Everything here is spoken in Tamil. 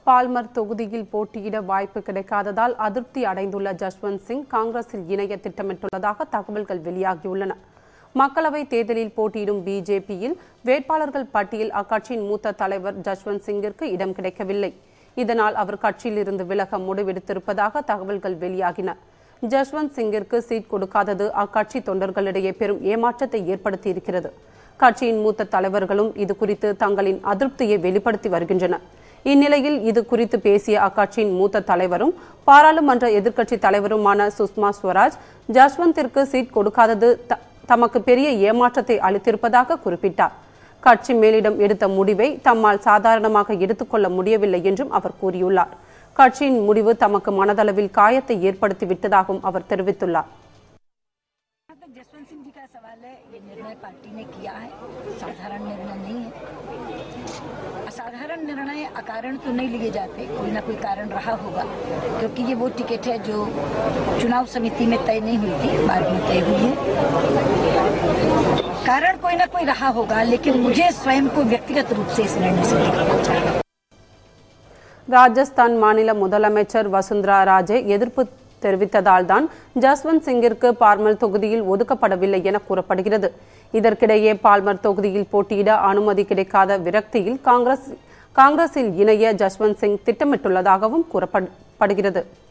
பால்மர் தொகுதியில் போட்டியிட வாய்ப்பு கிடைக்காததால் அதிருப்தி அடைந்துள்ள ஜஸ்வந்த் சிங் காங்கிரஸில் இணைய திட்டமிட்டுள்ளதாக தகவல்கள் வெளியாகியுள்ளன மக்களவை தேர்தலில் போட்டியிடும் பிஜேபியில் வேட்பாளர்கள் பட்டியல் அக்கட்சியின் மூத்த தலைவர் ஜஸ்வந்த் சிங்கிற்கு இடம் கிடைக்கவில்லை இதனால் அவர் கட்சியிலிருந்து விலக முடிவெடுத்திருப்பதாக தகவல்கள் வெளியாகின ஜஸ்வந்த் சிங்கிற்கு சீட் கொடுக்காதது அக்கட்சி தொண்டர்களிடையே பெரும் ஏமாற்றத்தை ஏற்படுத்தியிருக்கிறது கட்சியின் மூத்த தலைவர்களும் இது குறித்து தங்களின் அதிருப்தியை வெளிப்படுத்தி வருகின்றனர் இந்நிலையில் இது குறித்து பேசிய அக்கட்சியின் மூத்த தலைவரும் பாராளுமன்ற எதிர்க்கட்சி தலைவருமான சுஷ்மா ஸ்வராஜ் ஜஸ்வந்திற்கு சீட் கொடுக்காதது த- தமக்கு பெரிய ஏமாற்றத்தை அளித்திருப்பதாக குறிப்பிட்டார் கட்சி மேலிடம் எடுத்த முடிவை தம்மால் சாதாரணமாக எடுத்துக்கொள்ள முடியவில்லை என்றும் அவர் கூறியுள்ளார் கட்சியின் முடிவு தமக்கு மனதளவில் காயத்தை ஏற்படுத்தி விட்டதாகவும் அவர் தெரிவித்துள்ளார் जहाँ तक जसवंत सिंह जी का सवाल है ये निर्णय पार्टी ने किया है साधारण निर्णय नहीं है असाधारण निर्णय अकारण तो नहीं लिए जाते कोई ना कोई कारण रहा होगा क्योंकि ये वो टिकट है जो चुनाव समिति में तय नहीं हुई थी बाद में तय हुई है कारण कोई ना कोई रहा होगा लेकिन मुझे स्वयं को व्यक्तिगत रूप से इस निर्णय से निकालना चाहिए ராஜஸ்தான் மாநில முதலமைச்சர் வசுந்தரா ராஜே எதிர்ப்பு தெரிவித்ததால் தான் ஜஸ்வந்த் சிங்கிற்கு பார்மல் தொகுதியில் ஒதுக்கப்படவில்லை என கூறப்படுகிறது இதற்கிடையே பால்மர் தொகுதியில் போட்டியிட அனுமதி கிடைக்காத விரக்தியில் காங்கிரஸ் காங்கிரஸில் இணைய ஜஸ்வந்த் சிங் திட்டமிட்டுள்ளதாகவும் கூறப்படுகிறது